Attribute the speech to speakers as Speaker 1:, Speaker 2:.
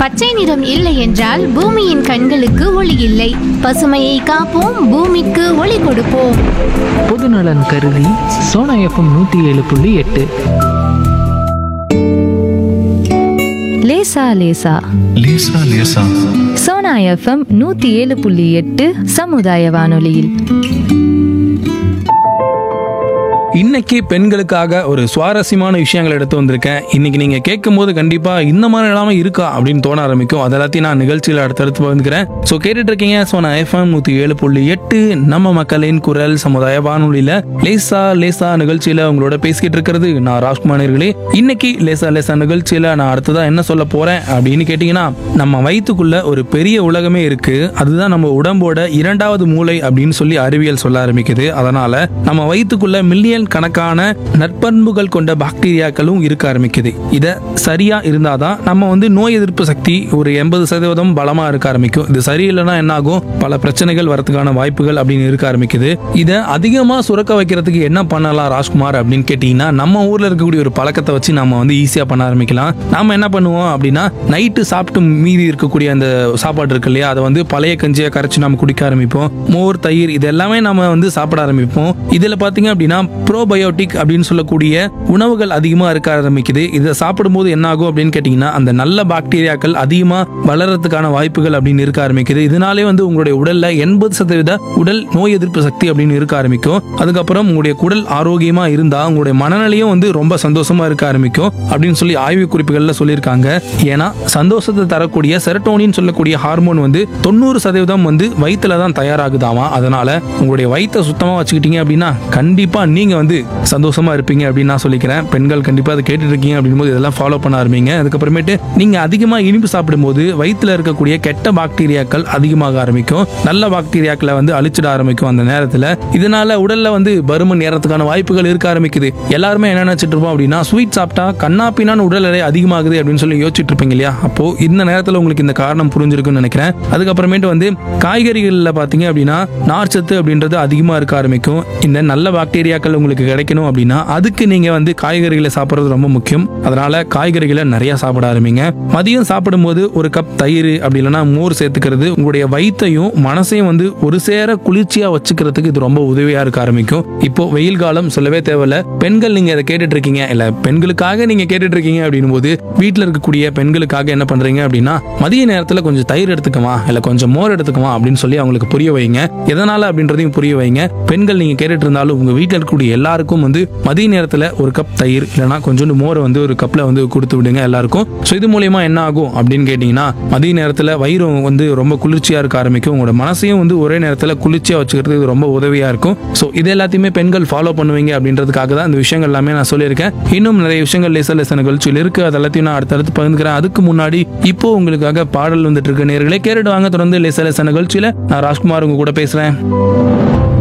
Speaker 1: பச்சை நிறம் இல்லை என்றால் பூமியின் கண்களுக்கு ஒளி இல்லை பசுமையை காப்போம் பூமிக்கு ஒளி கொடுப்போம்
Speaker 2: பொதுநலன் கருதி சோனா எஃப்எம் நூற்றி ஏழு புள்ளி எட்டு
Speaker 3: லேசா லேசா
Speaker 4: லேசா லேசா
Speaker 3: சோனா எஃப்எம் நூத்தி ஏழு புள்ளி எட்டு சமுதாய வானொலியில்
Speaker 5: இன்னைக்கு பெண்களுக்காக ஒரு சுவாரஸ்யமான விஷயங்கள் எடுத்து வந்திருக்கேன் இன்னைக்கு நீங்க கேட்கும் போது கண்டிப்பா இந்த மாதிரி எல்லாமே இருக்கா அப்படின்னு தோண ஆரம்பிக்கும் அது எல்லாத்தையும் நான் நிகழ்ச்சியில் அடுத்தடுத்து வந்துக்கிறேன் ஸோ கேட்டுட்டு இருக்கீங்க ஸோ நான் எஃப்எம் நூத்தி ஏழு புள்ளி எட்டு நம்ம மக்களின் குரல் சமுதாய வானொலியில லேசா லேசா நிகழ்ச்சியில உங்களோட பேசிக்கிட்டு இருக்கிறது நான் ராஜ்குமார்களே இன்னைக்கு லேசா லேசா நிகழ்ச்சியில நான் அடுத்ததா என்ன சொல்ல போறேன் அப்படின்னு கேட்டீங்கன்னா நம்ம வயிற்றுக்குள்ள ஒரு பெரிய உலகமே இருக்கு அதுதான் நம்ம உடம்போட இரண்டாவது மூளை அப்படின்னு சொல்லி அறிவியல் சொல்ல ஆரம்பிக்குது அதனால நம்ம வயிற்றுக்குள்ள மில்லியன் கணக்கான நற்பண்புகள் கொண்ட பாக்டீரியாக்களும் இருக்க ஆரம்பிக்குது இத சரியா இருந்தாதான் நம்ம வந்து நோய் எதிர்ப்பு சக்தி ஒரு எண்பது சதவீதம் பலமா இருக்க ஆரம்பிக்கும் இது சரியில்லைன்னா என்ன ஆகும் பல பிரச்சனைகள் வரதுக்கான வாய்ப்புகள் அப்படின்னு இருக்க ஆரம்பிக்குது இதை அதிகமா சுரக்க வைக்கிறதுக்கு என்ன பண்ணலாம் ராஜ்குமார் அப்படின்னு கேட்டீங்கன்னா நம்ம ஊர்ல இருக்கக்கூடிய ஒரு பழக்கத்தை வச்சு நம்ம வந்து ஈஸியா பண்ண ஆரம்பிக்கலாம் நாம என்ன பண்ணுவோம் அப்படின்னா நைட்டு சாப்பிட்டு மீதி இருக்கக்கூடிய அந்த சாப்பாடு இருக்கு இல்லையா அதை வந்து பழைய கஞ்சியை கரைச்சு நம்ம குடிக்க ஆரம்பிப்போம் மோர் தயிர் இது எல்லாமே நம்ம வந்து சாப்பிட ஆரம்பிப்போம் இதுல பாத்தீங்க அப்படின்னா ப்ரோபயோட்டிக் அப்படின்னு சொல்லக்கூடிய உணவுகள் அதிகமா இருக்க ஆரம்பிக்குது இதை சாப்பிடும்போது என்ன ஆகும் அப்படின்னு கேட்டீங்கன்னா அந்த நல்ல பாக்டீரியாக்கள் அதிகமா வளர்றதுக்கான வாய்ப்புகள் அப்படின்னு இருக்க ஆரம்பிக்குது இதனாலே வந்து உங்களுடைய உடல்ல எண்பது சதவீத உடல் நோய் எதிர்ப்பு சக்தி அப்படின்னு இருக்க ஆரம்பிக்கும் அதுக்கப்புறம் உங்களுடைய குடல் ஆரோக்கியமா இருந்தா உங்களுடைய மனநிலையும் வந்து ரொம்ப சந்தோஷமா இருக்க ஆரம்பிக்கும் அப்படின்னு சொல்லி ஆய்வு குறிப்புகள்ல சொல்லியிருக்காங்க ஏன்னா சந்தோஷத்தை தரக்கூடிய செரட்டோனின் சொல்லக்கூடிய ஹார்மோன் வந்து தொண்ணூறு சதவீதம் வந்து வயிற்றுல தான் தயாராகுதாமா அதனால உங்களுடைய வயித்தை சுத்தமா வச்சுக்கிட்டீங்க அப்படின்னா கண்டிப்பா நீங்க வந்து சந்தோஷமா இருப்பீங்க அப்படின்னு நான் சொல்லிக்கிறேன் பெண்கள் கண்டிப்பா அதை கேட்டுட்டு இருக்கீங்க அப்படின் போது இதெல்லாம் ஃபாலோ பண்ண ஆரம்பிங்க அதுக்கப்புறமேட்டு நீங்க அதிகமா இனிப்பு சாப்பிடும்போது வயிற்றுல இருக்கக்கூடிய கெட்ட பாக்டீரியாக்கள் அதிகமாக ஆரம்பிக்கும் நல்ல பாக்டீரியாக்களை வந்து அழிச்சிட ஆரம்பிக்கும் அந்த நேரத்துல இதனால உடல்ல வந்து பருமன் ஏறதுக்கான வாய்ப்புகள் இருக்க ஆரம்பிக்குது எல்லாருமே என்ன நினைச்சிட்டு இருப்போம் அப்படின்னா ஸ்வீட் சாப்பிட்டா கண்ணாப்பினான்னு உடல் எடை அதிகமாகுது அப்படின்னு சொல்லி யோசிச்சுட்டு இருப்பீங்க இல்லையா அப்போ இந்த நேரத்துல உங்களுக்கு இந்த காரணம் புரிஞ்சிருக்குன்னு நினைக்கிறேன் அதுக்கப்புறமேட்டு வந்து காய்கறிகளில் பார்த்தீங்க அப்படின்னா நார்ச்சத்து அப்படின்றது அதிகமாக இருக்க ஆரம்பிக்கும் இந்த நல்ல பாக்டீரியாக்கள் உங்களுக்கு கிடைக்கணும் அப்படின்னா அதுக்கு நீங்கள் வந்து காய்கறிகளை சாப்பிட்றது ரொம்ப முக்கியம் அதனால காய்கறிகளை நிறைய சாப்பிட ஆரம்பிங்க மதியம் சாப்பிடும்போது ஒரு கப் தயிர் அப்படி இல்லைன்னா மோர் சேர்த்துக்கிறது உங்களுடைய வயிற்றையும் மனசையும் வந்து ஒரு சேர குளிர்ச்சியாக வச்சுக்கிறதுக்கு இது ரொம்ப உதவியாக இருக்க ஆரம்பிக்கும் இப்போ வெயில் காலம் சொல்லவே தேவையில்ல பெண்கள் நீங்கள் இதை கேட்டுட்டு இருக்கீங்க இல்லை பெண்களுக்காக நீங்கள் கேட்டுட்டு இருக்கீங்க அப்படின்னும் போது வீட்டில் இருக்கக்கூடிய பெண்களுக்காக என்ன பண்ணுறீங்க அப்படின்னா மதிய நேரத்தில் கொஞ்சம் தயிர் எடுத்துக்கமா இல்லை கொஞ்சம் மோர் எடுத்துக்கமா அப்படின்னு சொல்லி அவங்களுக்கு புரிய வைங்க எதனால அப்படின்றதையும் புரிய வைங்க பெண்கள் நீங்க கேட்டுட்டு இருந்தாலும் உங்க வீட்டில் இருக்கக்கூடிய எல்லாருக்கும் வந்து மதிய நேரத்துல ஒரு கப் தயிர் இல்லைன்னா கொஞ்சோண்டு மோரை வந்து ஒரு கப்ல வந்து கொடுத்து விடுங்க எல்லாருக்கும் ஸோ இது மூலியமா என்ன ஆகும் அப்படின்னு கேட்டீங்கன்னா மதிய நேரத்துல வயிறு வந்து ரொம்ப குளிர்ச்சியா இருக்க ஆரம்பிக்கும் உங்களோட மனசையும் வந்து ஒரே நேரத்துல குளிர்ச்சியா வச்சுக்கிறதுக்கு ரொம்ப உதவியா இருக்கும் ஸோ இது எல்லாத்தையுமே பெண்கள் ஃபாலோ பண்ணுவீங்க அப்படின்றதுக்காக தான் இந்த விஷயங்கள் எல்லாமே நான் சொல்லியிருக்கேன் இன்னும் நிறைய விஷயங்கள் லேசர் லேசன் நிகழ்ச்சியில் இருக்கு அது எல்லாத்தையும் நான் அடுத்தடுத்து பகிர்ந்துக்கிறேன் அதுக்கு முன்னாடி இப்போ உங்களுக்காக பாடல் வந்துட்டு இருக்க நேர்களே கேட்டுட்டு வாங்க தொடர்ந்து லேசர் லேசன் நிகழ்ச்சியில நான் ராஜ்குமார் உங்க கூட பேசுறேன்